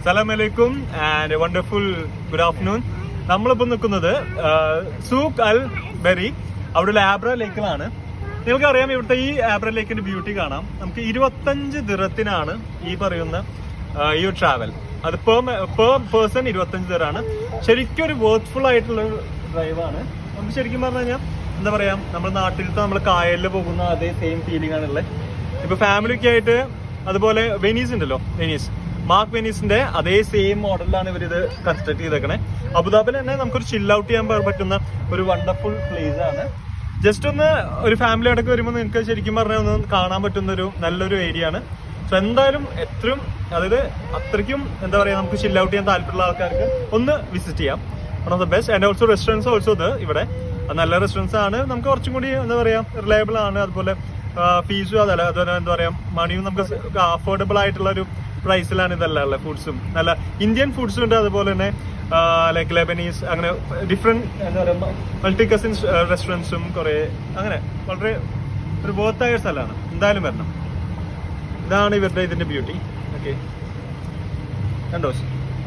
സലാം അലൈക്കും and wonderful good afternoon നമ്മളിപ്പോ നിൽക്കുന്നത് സൂഖ് അൽ ബെറി അവിടെ ആബ്ര ലേക്കിലാണ് നിങ്ങൾക്കറിയാം ഇവിടുത്തെ ഈ ആബ്ര ലേക്കിന്റെ ബ്യൂട്ടി കാണാം നമുക്ക് ഇരുപത്തഞ്ച് ദിറത്തിനാണ് ഈ പറയുന്ന ആ, ഈ ഒരു ട്രാവൽ അത് പെർ പെർ പേഴ്സൺ ഇരുപത്തഞ്ച് ദിറാണ് ശരിക്കും ഒരു വർക്ക്ഫുൾ ആയിട്ടുള്ള ഒരു ഡ്രൈവാണ് നമുക്ക് ശരിക്കും പറഞ്ഞു കഴിഞ്ഞാൽ എന്താ പറയാ നമ്മുടെ നാട്ടിലത്തെ നമ്മൾ കായലിൽ പോകുന്ന അതേ സെയിം ഫീലിംഗ് ആണുള്ളത് ഇപ്പൊ ഫാമിലിക്ക് ആയിട്ട് അതുപോലെ വെനീസ് ഉണ്ടല്ലോ വെനീസ് മാർക്ക് വെനീസിന്റെ അതേ സെയിം മോഡലിലാണ് ഇവർ ഇത് കൺസ്ട്രക്ട് ചെയ്തേക്കണേ അബുദാബിൽ തന്നെ നമുക്കൊരു ചിൽ ഔട്ട് ചെയ്യാൻ പ- പറ്റുന്ന ഒരു വണ്ടർഫുൾ പ്ലേസ് ആണ് ജസ്റ്റ് ഒന്ന് ഒരു ഫാമിലി അടക്കം വരുമ്പോൾ നിങ്ങൾക്ക് ശരിക്കും പറഞ്ഞാൽ ഒന്ന് കാണാൻ പറ്റുന്ന ഒരു നല്ലൊരു ഏരിയ ആണ് സോ എന്തായാലും എത്രയും അതായത് അത്രയ്ക്കും എന്താ പറയാ നമുക്ക് ചിൽ ഔട്ട് ചെയ്യാൻ താല്പര്യമുള്ള ആൾക്കാർക്ക് ഒന്ന് വിസിറ്റ് ചെയ്യാം one of the best and also restaurants also ഇത് ഇവിടെ അത് നല്ല റെസ്റ്റോറൻസ് ആണ് നമുക്ക് കുറച്ചും കൂടി എന്താ പറയാ റിലയബിൾ ആണ് അതുപോലെ ഫീസും അതല്ല അതുപോലെ എന്താ പറയാ മണിയും നമുക്ക് അഫോർഡബിൾ ആയിട്ടുള്ള ഒരു പ്രൈസിലാണ് ഇതെല്ലാം ഉള്ളത് ഫുഡ്സും നല്ല ഇന്ത്യൻ ഫുഡ്സും ഉണ്ട് അതുപോലെ തന്നെ ലൈക്ക് ലെബനീസ് അങ്ങനെ ഡിഫറെന്റ് എന്താ പറയുക മൾട്ടി കസിൻസ് റെസ്റ്റോറൻറ്റ്സും കുറെ അങ്ങനെ വളരെ ഒരു ബോത്തായ ഒരു സ്ഥലമാണ് എന്തായാലും വരണം ഇതാണ് ഇവരുടെ ഇതിന്റെ ബ്യൂട്ടി ഓക്കെ കണ്ടോ